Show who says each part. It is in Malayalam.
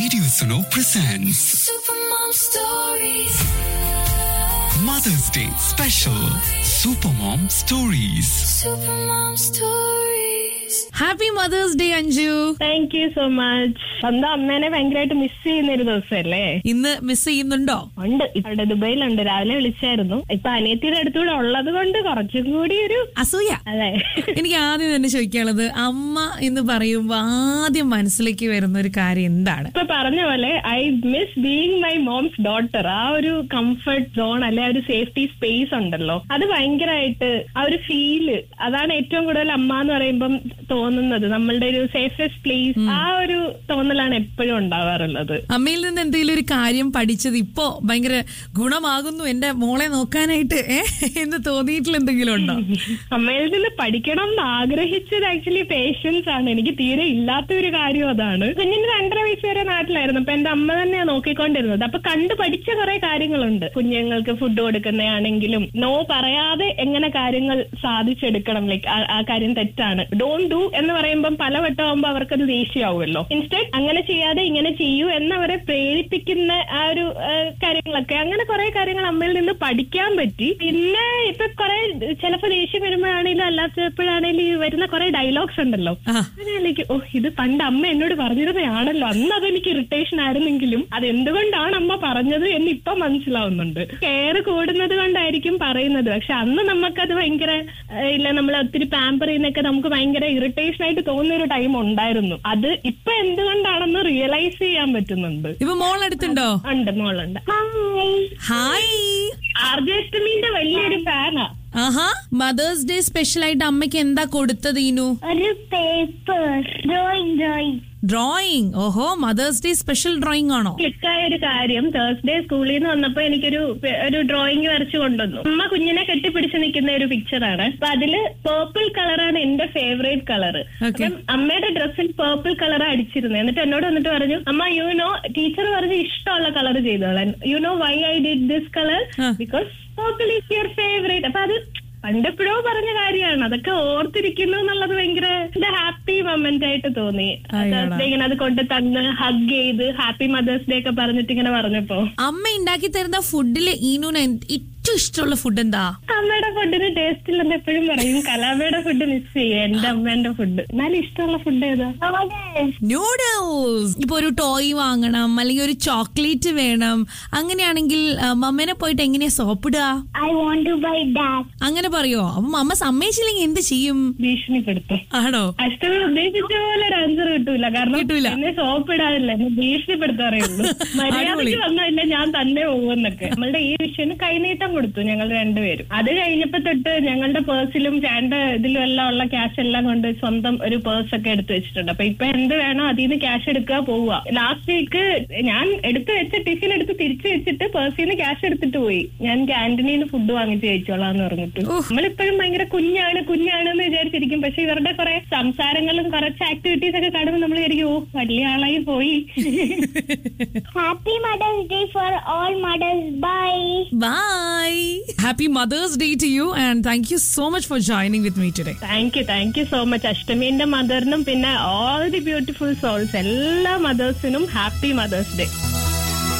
Speaker 1: Radio Suno presents
Speaker 2: Supermom Stories.
Speaker 1: Mother's Day Special Supermom Stories.
Speaker 2: Supermom Stories.
Speaker 3: Happy mothers day Anju
Speaker 4: thank you so much സ്വന്തം അമ്മേനെ ഭയങ്കരമായിട്ട് മിസ് ചെയ്യുന്ന ഒരു ദിവസമല്ലേ
Speaker 3: ഇന്ന് മിസ് ചെയ്യുന്നുണ്ടോ
Speaker 4: ഉണ്ട് അവിടെ ദുബൈയിലുണ്ട് രാവിലെ വിളിച്ചായിരുന്നു ഇപ്പൊ അനിയത്തിയുടെ അടുത്തൂടെ ഉള്ളത് കൊണ്ട് കുറച്ചും കൂടി ഒരു
Speaker 3: അസൂയ
Speaker 4: അതെ
Speaker 3: എനിക്ക് ആദ്യം തന്നെ ചോദിക്കാനുള്ളത് അമ്മ എന്ന് പറയുമ്പോ ആദ്യം മനസ്സിലേക്ക് വരുന്ന ഒരു കാര്യം എന്താണ്
Speaker 4: ഇപ്പൊ പറഞ്ഞ പോലെ I miss being my mom's daughter ആ ഒരു കംഫർട്ട് സോൺ അല്ലെ ആ ഒരു സേഫ്റ്റി സ്പേസ് ഉണ്ടല്ലോ അത് ഭയങ്കരമായിട്ട് ആ ഒരു ഫീല് അതാണ് ഏറ്റവും കൂടുതൽ അമ്മ എന്ന് പറയുമ്പം തോന്നുന്നത് നമ്മളുടെ ഒരു സേഫസ്റ്റ് പ്ലേസ് ആ ഒരു തോന്നലാണ് എപ്പോഴും ഉണ്ടാവാറുള്ളത്
Speaker 3: അമ്മയിൽ നിന്ന് എന്തെങ്കിലും ഒരു കാര്യം പഠിച്ചത് ഇപ്പോ ഭയങ്കര ഗുണമാകുന്നു എന്റെ മോളെ നോക്കാനായിട്ട് ഏ എന്ന് തോന്നിയിട്ടുള്ള എന്തെങ്കിലും ഉണ്ടോ
Speaker 4: അമ്മയിൽ നിന്ന് പഠിക്കണം എന്ന് ആഗ്രഹിച്ചത് ആക്ച്വലി പേഷ്യൻസ് ആണ് എനിക്ക് തീരെ ഇല്ലാത്ത ഒരു കാര്യം അതാണ് കുഞ്ഞിന് രണ്ടര വയസ്സ് വരെ നാട്ടിലായിരുന്നു അപ്പൊ എന്റെ അമ്മ തന്നെയാണ് നോക്കിക്കൊണ്ടിരുന്നത് അപ്പൊ കണ്ടു പഠിച്ച കുറെ കാര്യങ്ങളുണ്ട് കുഞ്ഞുങ്ങൾക്ക് ഫുഡ് കൊടുക്കുന്നതാണെങ്കിലും നോ പറയാതെ എങ്ങനെ കാര്യങ്ങൾ സാധിച്ചെടുക്കണം ലൈക്ക് ആ കാര്യം തെറ്റാണ് ഡോണ്ട് ഡു എന്ന് പറയുമ്പം പലവട്ടം ആകുമ്പോൾ അവർക്കത് ദേഷ്യമാവുമല്ലോ ഇൻസ്റ്റെഡ് അങ്ങനെ ചെയ്യാതെ ഇങ്ങനെ ചെയ്യൂ എന്നവരെ പ്രേരിപ്പിക്കുന്ന ആ ഒരു ആ, കാര്യങ്ങളൊക്കെ അങ്ങനെ കുറെ കാര്യങ്ങൾ അമ്മയിൽ നിന്ന് പഠിക്കാൻ പറ്റി പിന്നെ ഇപ്പൊ കുറെ ചിലപ്പോ ദേഷ്യം വരുമ്പോഴാണെങ്കിലും അല്ലാത്തപ്പോഴാണെങ്കിലും ഈ വരുന്ന കുറെ ഡയലോഗ്സ് ഉണ്ടല്ലോ
Speaker 3: ആ.
Speaker 4: അങ്ങനെയാണെങ്കിൽ ഓ ഇത് പണ്ട് അമ്മ എന്നോട് പറഞ്ഞിരുന്നതാണല്ലോ അന്ന് അതെനിക്ക് ഇറിറ്റേഷൻ ആയിരുന്നെങ്കിലും അത് എന്തുകൊണ്ടാണ് അമ്മ പറഞ്ഞത് എന്ന് ഇപ്പൊ മനസ്സിലാവുന്നുണ്ട് കെയർ കൂടുന്നത് കൊണ്ടായിരിക്കും പറയുന്നത് പക്ഷെ അന്ന് നമുക്കത് ഭയങ്കര ഏഹ്, ഇല്ല നമ്മൾ ഒത്തിരി പാമ്പർ ചെയ്യുന്നൊക്കെ നമുക്ക് ഭയങ്കര ഇറിറ്റേഷൻ ആയിട്ട് തോന്നുന്ന ഒരു ടൈം ഉണ്ടായിരുന്നു അത് ഇപ്പൊ എന്തുകൊണ്ടാണെന്ന് റിയലൈസ് ചെയ്യാൻ പറ്റുന്നുണ്ട്
Speaker 3: ഇപ്പൊ മോൾ അടുത്തുണ്ടോ
Speaker 4: ഉണ്ട് മോളുണ്ട്
Speaker 3: ഹായ്
Speaker 4: ആർജാഷ്ടമിന്റെ വലിയൊരു ഫാനാ
Speaker 3: ആഹാ മദേഴ്സ് ഡേ സ്പെഷ്യൽ ആയിട്ട് അമ്മയ്ക്ക് എന്താ കൊടുത്തത് ഈനു
Speaker 5: ഒരു പേപ്പർ ഡ്രോയിങ് ഡ്രോയിങ്
Speaker 3: ഡ്രോയിങ് ഓഹോ മദേഴ്സ് ഡേ സ്പെഷ്യൽ ഡ്രോയിങ് ആണോ
Speaker 4: ക്ലിക്കായ ഒരു കാര്യം തേഴ്സ്ഡേ സ്കൂളിൽ നിന്ന് വന്നപ്പോ എനിക്കൊരു പെ- ഒരു ഡ്രോയിങ് വരച്ചു കൊണ്ടുവന്നു അമ്മ കുഞ്ഞിനെ കെട്ടിപ്പിടിച്ച് നിൽക്കുന്ന ഒരു പിക്ചറാണ് അപ്പൊ അതില് പേർപ്പിൾ കളറാണ് എന്റെ ഫേവറേറ്റ് കളർ
Speaker 3: Okay.
Speaker 4: അപ്പം അമ്മയുടെ ഡ്രസ്സിൽ പേർപ്പിൾ കളർ അടിച്ചിരുന്നു എന്നിട്ട് എന്നോട് വന്നിട്ട് പറഞ്ഞു അമ്മ യു നോ ടീച്ചർ പറഞ്ഞു ഇഷ്ടമുള്ള കളർ ചെയ്തോളാൻ you know why I did this colour
Speaker 3: ആ.
Speaker 4: Because purple is your favourite അപ്പൊ അത് പണ്ടെപ്പോഴോ പറഞ്ഞ കാര്യമാണ് അതൊക്കെ ഓർത്തിരിക്കുന്നു എന്നുള്ളത് ഭയങ്കര ഹാപ്പി മൊമെന്റ് ആയിട്ട് തോന്നി
Speaker 3: അയ്യടാ.
Speaker 4: Thursday ഇങ്ങനെ അത് കൊണ്ട് തന്ന് ഹഗ് ചെയ്ത് ഹാപ്പി മദേഴ്സ് ഡേ ഒക്കെ പറഞ്ഞിട്ട് ഇങ്ങനെ പറഞ്ഞപ്പോ
Speaker 3: അമ്മ ഉണ്ടാക്കി തരുന്ന ഫുഡില് ഈനുന് എന്ത് ഏറ്റവും ഇഷ്ടമുള്ള ഫുഡ് എന്താ
Speaker 4: അമ്മയുടെ ഫുഡിന് ടേസ്റ്റ് ഇല്ലെന്ന് എപ്പോഴും പറയും കലാമയുടെ ഫുഡ് മിസ് ചെയ്യും എന്റെ അമ്മേന്റെ ഫുഡ് എന്നാലും ഇഷ്ടമുള്ള ഫുഡ് ഏതാ
Speaker 3: നൂഡിൽസ് ഇപ്പൊ ഒരു ടോയ് വാങ്ങണം അല്ലെങ്കിൽ ഒരു ചോക്ലേറ്റ് വേണം അങ്ങനെയാണെങ്കിൽ ആ, മമ്മേനെ പോയിട്ട് എങ്ങനെയാ സോപ്പിടുക
Speaker 5: I want to buy that
Speaker 3: അങ്ങനെ പറയോ അപ്പൊ മമ്മ സമ്മതിച്ചില്ലെങ്കിൽ എന്ത് ചെയ്യും
Speaker 4: ഭീഷണിപ്പെടുത്തും
Speaker 3: ആണോ
Speaker 4: അഷ്ടമി ഉദ്ദേശിച്ച പോലെ ഒരു ആൻസർ കിട്ടൂല കാരണം
Speaker 3: കിട്ടൂല.
Speaker 4: എന്നെ സോപ്പ് ഇടാറില്ല എന്നെ ഭീഷണിപ്പെടുത്താറേ ഉള്ളൂ
Speaker 3: അടിപൊളി.
Speaker 4: മര്യാദയ്ക്ക് വന്നില്ല ഞാൻ തന്നെ പോകുമെന്നൊക്കെ നമ്മളുടെ ഈ വിഷയന് കൈനീട്ടം കൊടുത്തു ഞങ്ങൾ രണ്ടുപേരും അത് കഴിഞ്ഞപ്പോ തൊട്ട് ഞങ്ങളുടെ പേഴ്സിലും ചേട്ടന്റെ ഇതിലും എല്ലാം ഉള്ള ക്യാഷ് എല്ലാം കൊണ്ട് സ്വന്തം ഒരു പേഴ്സ് ഒക്കെ എടുത്തു വെച്ചിട്ടുണ്ട് അപ്പൊ ഇപ്പൊ എന്ത് വേണോ അതിൽ നിന്ന് ക്യാഷ് എടുക്കുക പോവുക ലാസ്റ്റ് വീക്ക് ഞാൻ എടുത്തു വെച്ച ടിഫിൻ എടുത്ത് തിരിച്ചു വെച്ചിട്ട് പേഴ്സിൽ നിന്ന് ക്യാഷ് എടുത്തിട്ട് പോയി ഞാൻ ക്യാൻറ്റീനിൽ നിന്ന് ഫുഡ് വാങ്ങിച്ച് കഴിച്ചോളാന്ന് പറഞ്ഞിട്ട് നമ്മളിപ്പോഴും ഭയങ്കര കുഞ്ഞാണ് കുഞ്ഞാണ് എന്ന് വിചാരിച്ചിരിക്കും പക്ഷെ ഇവരുടെ കുറെ സംസാരങ്ങളും കുറച്ച് ആക്ടിവിറ്റീസ് ഒക്കെ കാണുമ്പോൾ നമ്മൾ വിചാരിക്കും ഓ വലിയ ആളായി പോയി
Speaker 5: happy mothers day for all mothers bye
Speaker 3: bye happy mothers day to you and thank you so much for joining with me today
Speaker 4: thank you thank you so much അഷ്ടമീന്റെ മദറിനും പിന്നെ ഓൾ ദി ബ്യൂട്ടിഫുൾ സോൾസ് എല്ലാ മദേഴ്സിനും ഹാപ്പി മദേഴ്സ് ഡേ